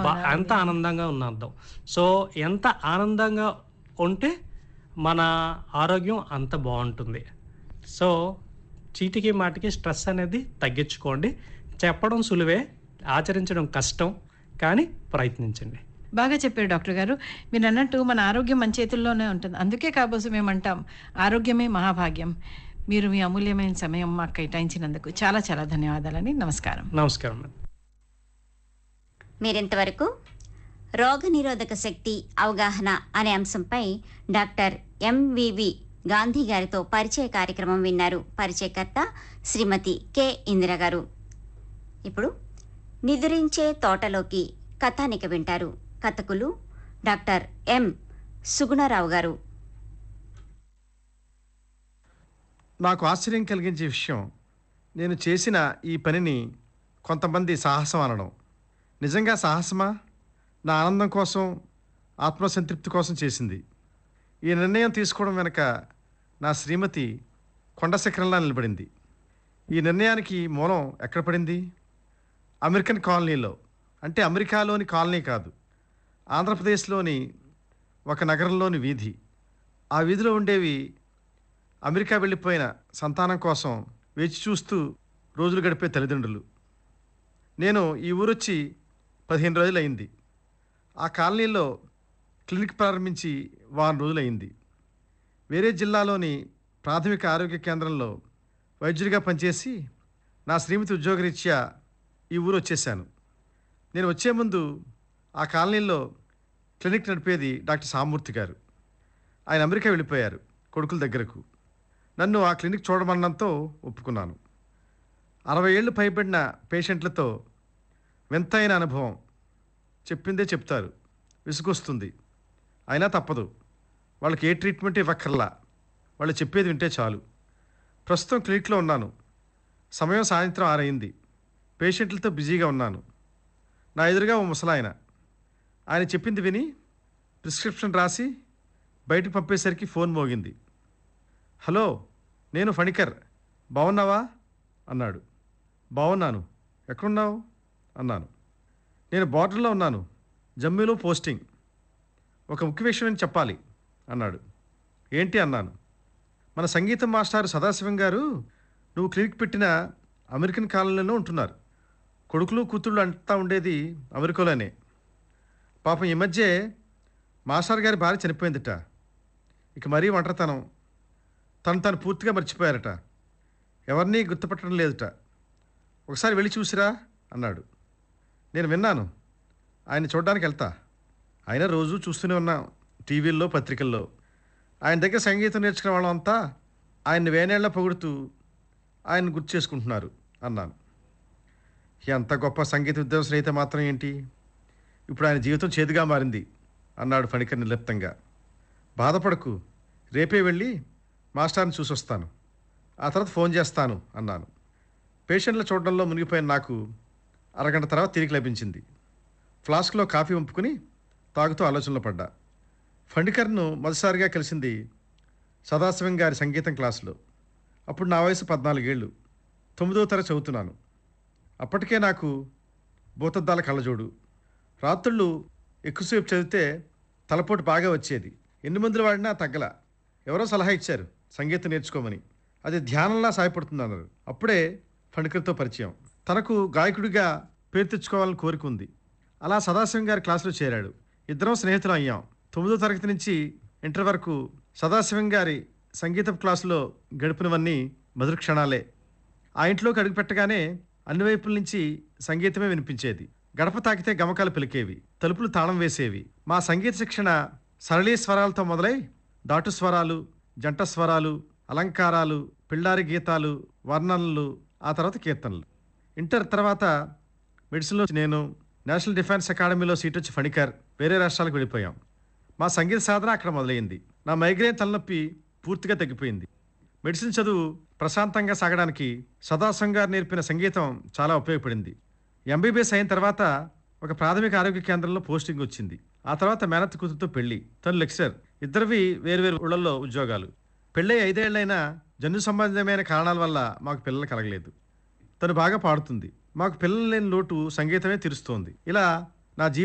బా- ఎంత ఆనందంగా ఉన్న అర్థం సో ఎంత ఆనందంగా ఉంటే మన ఆరోగ్యం అంత బాగుంటుంది సో చీటికి మాటికి స్ట్రెస్ అనేది తగ్గించుకోండి చెప్పడం సులువే ఆచరించడం కష్టం కానీ ప్రయత్నించండి బాగా చెప్పారు డాక్టర్ గారు మీరు అన్నట్టు మన ఆరోగ్యం మన చేతుల్లోనే ఉంటుంది అందుకే కాబోసు మేము అంటాం ఆరోగ్యమే మహాభాగ్యం మీరు మీ అమూల్యమైన సమయం మాకు కేటాయించినందుకు చాలా చాలా ధన్యవాదాలని నమస్కారం నమస్కారం మేడం మీరింతవరకు రోగనిరోధక శక్తి అవగాహన అనే అంశంపై డాక్టర్ ఎంవివి గాంధీ గారితో పరిచయ కార్యక్రమం విన్నారు పరిచయకర్త శ్రీమతి కె ఇందిర గారు ఇప్పుడు నిదురించే తోటలోకి కథానిక వింటారు కథకులు డాక్టర్ ఎం సుగుణరావు గారు నాకు ఆశ్చర్యం కలిగించే విషయం నేను చేసిన ఈ పనిని కొంతమంది సాహసం అనడం నిజంగా సాహసమా నా ఆనందం కోసం ఆత్మసంతృప్తి కోసం చేసింది ఈ నిర్ణయం తీసుకోవడం వెనుక నా శ్రీమతి కొండ శిఖరంలా నిలబడింది ఈ నిర్ణయానికి మూలం ఎక్కడ పడింది అమెరికన్ కాలనీలో అంటే అమెరికాలోని కాలనీ కాదు ఆంధ్రప్రదేశ్లోని ఒక నగరంలోని వీధి ఆ వీధిలో ఉండేవి అమెరికా వెళ్ళిపోయిన సంతానం కోసం వేచి చూస్తూ రోజులు గడిపే తల్లిదండ్రులు నేను ఈ ఊరొచ్చి పదిహేను రోజులు అయింది ఆ కాలనీలో క్లినిక్ ప్రారంభించి వారం రోజులు అయింది వేరే జిల్లాలోని ప్రాథమిక ఆరోగ్య కేంద్రంలో వైద్యుడిగా పనిచేసి నా శ్రీమతి ఉద్యోగరీత్యా ఈ ఊరు వచ్చేసాను నేను వచ్చే ముందు ఆ కాలనీలో క్లినిక్ నడిపేది డాక్టర్ సామూర్తి గారు ఆయన అమెరికా వెళ్ళిపోయారు కొడుకుల దగ్గరకు నన్ను ఆ క్లినిక్ చూడమన్నంతో ఒప్పుకున్నాను అరవై ఏళ్ళు పైబడిన పేషెంట్లతో వింతైన అనుభవం చెప్పిందే చెప్తారు విసుగొస్తుంది అయినా తప్పదు వాళ్ళకి ఏ ట్రీట్మెంట్ ఇవ్వక్కర్లా వాళ్ళు చెప్పేది వింటే చాలు ప్రస్తుతం క్లినిక్లో ఉన్నాను సమయం సాయంత్రం ఆరైంది పేషెంట్లతో బిజీగా ఉన్నాను నా ఎదురుగా ఓ ముసలాయన ఆయన చెప్పింది విని ప్రిస్క్రిప్షన్ రాసి బయటకు పంపేసరికి ఫోన్ మోగింది హలో నేను ఫణికర్ బాగున్నావా అన్నాడు బాగున్నాను ఎక్కడున్నావు అన్నాను నేను బార్డర్లో ఉన్నాను జమ్మూలో పోస్టింగ్ ఒక ముఖ్య విషయం నేను చెప్పాలి అన్నాడు ఏంటి అన్నాను మన సంగీతం మాస్టర్ సదాశివం గారు నువ్వు క్లినిక్ పెట్టిన అమెరికన్ కాలనీలో ఉంటున్నారు కొడుకులు కూతుళ్ళు అంతా ఉండేది అమెరికాలోనే పాపం ఈ మధ్య మాస్టర్ గారి భార్య చనిపోయిందిట ఇక మరీ ఒంటరితనం తను తను పూర్తిగా మర్చిపోయారట ఎవరినీ గుర్తుపట్టడం లేదుట ఒకసారి వెళ్ళి చూసిరా అన్నాడు నేను విన్నాను ఆయన చూడడానికి వెళ్తా ఆయన రోజు చూస్తూనే ఉన్నాం టీవీల్లో పత్రికల్లో ఆయన దగ్గర సంగీతం నేర్చుకునే వాళ్ళంతా ఆయన్ని వేనేళ్ల పొగుడుతూ ఆయన గుర్తు చేసుకుంటున్నారు అన్నాను ఎంత గొప్ప సంగీత విద్వాంసులు అయితే మాత్రం ఏంటి ఇప్పుడు ఆయన జీవితం చేదుగా మారింది అన్నాడు ఫణికర్ నిర్లిప్తంగా బాధపడకు రేపే వెళ్ళి మాస్టర్ని చూసొస్తాను ఆ తర్వాత ఫోన్ చేస్తాను అన్నాను పేషెంట్ల చూడడంలో మునిగిపోయిన నాకు అరగంట తర్వాత తిరిగి లభించింది ఫ్లాస్క్లో కాఫీ వంపుకుని తాగుతూ ఆలోచనలో పడ్డా ఫండికర్ను మొదటిసారిగా కలిసింది సదాశివం గారి సంగీతం క్లాసులో అప్పుడు నా వయసు పద్నాలుగేళ్ళు తొమ్మిదో తరగతి చదువుతున్నాను అప్పటికే నాకు భూతద్దాల కళ్ళజోడు రాత్రుళ్ళు ఎక్కువసేపు చదివితే తలపోటు బాగా వచ్చేది ఎన్ని మందులు వాడినా తగ్గల ఎవరో సలహా ఇచ్చారు సంగీతం నేర్చుకోమని అది ధ్యానంలా సాయపడుతుంది అన్నారు అప్పుడే ఫణికర్తో పరిచయం తనకు గాయకుడిగా పేరు తెచ్చుకోవాలని కోరిక ఉంది అలా సదాశివం గారి క్లాసులో చేరాడు ఇద్దరం స్నేహితులం అయ్యాం తొమ్మిదో తరగతి నుంచి ఇంటర్ వరకు సదాశివం గారి సంగీతం క్లాసులో గడిపినవన్నీ మధుర క్షణాలే ఆ ఇంట్లోకి అడుగుపెట్టగానే అన్ని వైపుల నుంచి సంగీతమే వినిపించేది గడప తాకితే గమకాలు పిలికేవి తలుపులు తాళం వేసేవి మా సంగీత శిక్షణ సరళీ స్వరాలతో మొదలై దాటు స్వరాలు జంట స్వరాలు అలంకారాలు పిల్లారి గీతాలు వర్ణనలు ఆ తర్వాత కీర్తనలు ఇంటర్ తర్వాత మెడిసిన్లో నేను నేషనల్ డిఫెన్స్ అకాడమీలో సీట్ వచ్చి ఫణికర్ వేరే రాష్ట్రాలకు వెళ్ళిపోయాం మా సంగీత సాధన అక్కడ మొదలైంది నా మైగ్రేన్ తలనొప్పి పూర్తిగా తగ్గిపోయింది మెడిసిన్ చదువు ప్రశాంతంగా సాగడానికి సదాశం గారు నేర్పిన సంగీతం చాలా ఉపయోగపడింది ఎంబీబీఎస్ అయిన తర్వాత ఒక ప్రాథమిక ఆరోగ్య కేంద్రంలో పోస్టింగ్ వచ్చింది ఆ తర్వాత మేనత్ కూతురుతో పెళ్లి తను లెక్చర్ ఇద్దరివి వేరువేరు ఊళ్ళల్లో ఉద్యోగాలు పెళ్ళై ఐదేళ్లైనా జన్యు సంబంధమైన కారణాల వల్ల మాకు పిల్లలు కలగలేదు తను బాగా పాడుతుంది మాకు పిల్లలు లేని లోటు సంగీతమే తీరుస్తోంది ఇలా నా జీవితం